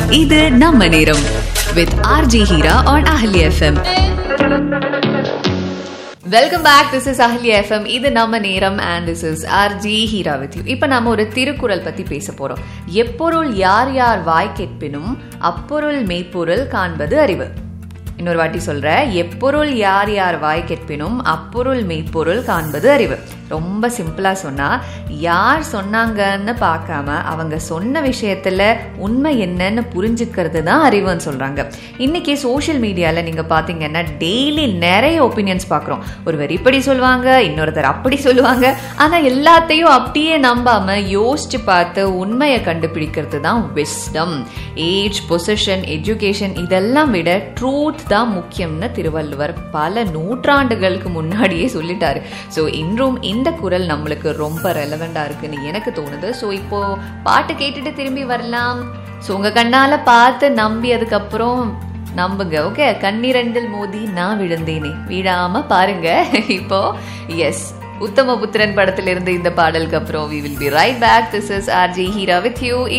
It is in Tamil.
இது நம்ம நேரம் with RJ Heera on Ahalya FM welcome back this is Ahalya FM இது நம்ம நேரம் and this is RJ Heera with you இப்போ நம்ம ஒரு திருக்குறள் பத்தி பேச போறோம் எப்பொருள் யார் யார் வாய் கேட்பினும் அப்பொருள் மெய்ப்பொருள் காண்பது அறிவு இன்னொரு வாட்டி சொல்றேன் எப்பொருள் யார் யார் வாய் கேட்பினும் அப்பொருள் மெய்ப்பொருள் காண்பது அறிவு ரொம்ப சிம்பிளா சொன்னா யார் சொன்னாங்கன்னு பார்க்காம அவங்க சொன்ன விஷயத்துல உண்மை என்னன்னு புரிஞ்சுக்கிறது தான் அறிவுன்னு சொல்றாங்க இன்னைக்கு சோஷியல் மீடியால நீங்க பாத்தீங்கன்னா டெய்லி நிறைய ஒப்பீனியன்ஸ் பார்க்குறோம் ஒருவர் இப்படி சொல்லுவாங்க இன்னொருத்தர் அப்படி சொல்லுவாங்க ஆனா எல்லாத்தையும் அப்படியே நம்பாம யோசிச்சு பார்த்து உண்மையை கண்டுபிடிக்கிறது தான் விஸ்டம் ஏஜ் பொசிஷன் எஜுகேஷன் இதெல்லாம் விட ட்ரூத் தான் முக்கியம்னு திருவள்ளுவர் பல நூற்றாண்டுகளுக்கு முன்னாடியே சொல்லிட்டாரு ஸோ இன்றும் இந்த குரல் நம்மளுக்கு ரொம்ப ரெலவெண்டா இருக்குன்னு எனக்கு தோணுது ஸோ இப்போ பாட்டு கேட்டுட்டு திரும்பி வரலாம் ஸோ உங்க கண்ணால பார்த்து நம்பி அதுக்கப்புறம் நம்புங்க ஓகே கண்ணிரண்டில் மோதி நான் விழுந்தேனே விழாம பாருங்க இப்போ எஸ் உத்தமபுத்திரன் படத்திலிருந்து இந்த பாடலுக்கு அப்புறம் we will be right back this is RJ Heera with you